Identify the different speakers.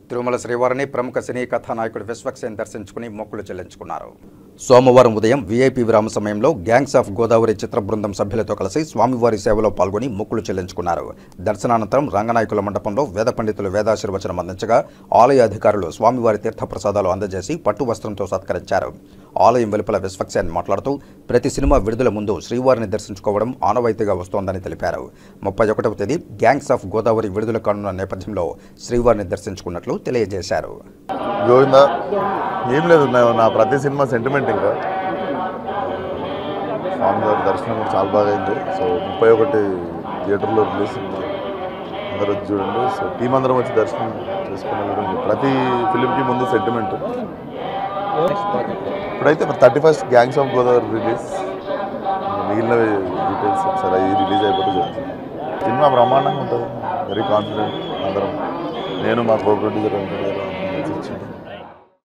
Speaker 1: తిరుమల శ్రీవారిని ప్రముఖ సినీ కథానాయకుడు విశ్వక్సేన్ దర్శించుకుని మొక్కులు చెల్లించుకున్నారు సోమవారం ఉదయం వీఐపీ విరామ సమయంలో గ్యాంగ్స్ ఆఫ్ గోదావరి చిత్ర బృందం సభ్యులతో కలిసి స్వామివారి సేవలో పాల్గొని మొక్కులు చెల్లించుకున్నారు దర్శనానంతరం రంగనాయకుల మండపంలో వేద పండితులు వేదాశీర్వచనం అందించగా ఆలయ అధికారులు స్వామివారి తీర్థప్రసాదాలు అందజేసి పట్టు వస్త్రంతో సత్కరించారు ఆలయం వెలుపల విశ్వక్సేన్ మాట్లాడుతూ ప్రతి సినిమా విడుదల ముందు శ్రీవారిని దర్శించుకోవడం ఆనవాయితీగా వస్తోందని తెలిపారు ముప్పై ఒకటవ తేదీ గ్యాంగ్స్ ఆఫ్ గోదావరి విడుదల కానున్న నేపథ్యంలో శ్రీవారిని దర్శించుకున్నట్లు తెలియజేశారు
Speaker 2: గోవిందా ఏం లేదు నా నా ప్రతి సినిమా సెంటిమెంట్ ఇంకా స్వామి గారి దర్శనం కూడా చాలా బాగా అయింది సో ముప్పై ఒకటి థియేటర్లో రిలీజ్ సినిమా అందరూ వచ్చి చూడండి సో టీం అందరం వచ్చి దర్శనం చేసుకుని వెళ్ళడం ప్రతి ఫిలింకి ముందు సెంటిమెంట్ ఇప్పుడైతే thirty first gangs of Godavari release మిగిలిన డీటెయిల్స్ ఒకసారి అవి రిలీజ్ అయిపోతే చెప్తాను సినిమా బ్రహ్మాండంగా ఉంటుంది వెరీ కాన్ఫిడెంట్ అందరం నేను మా కో ప్రొడ్యూసర్ అందరూ వచ్చింది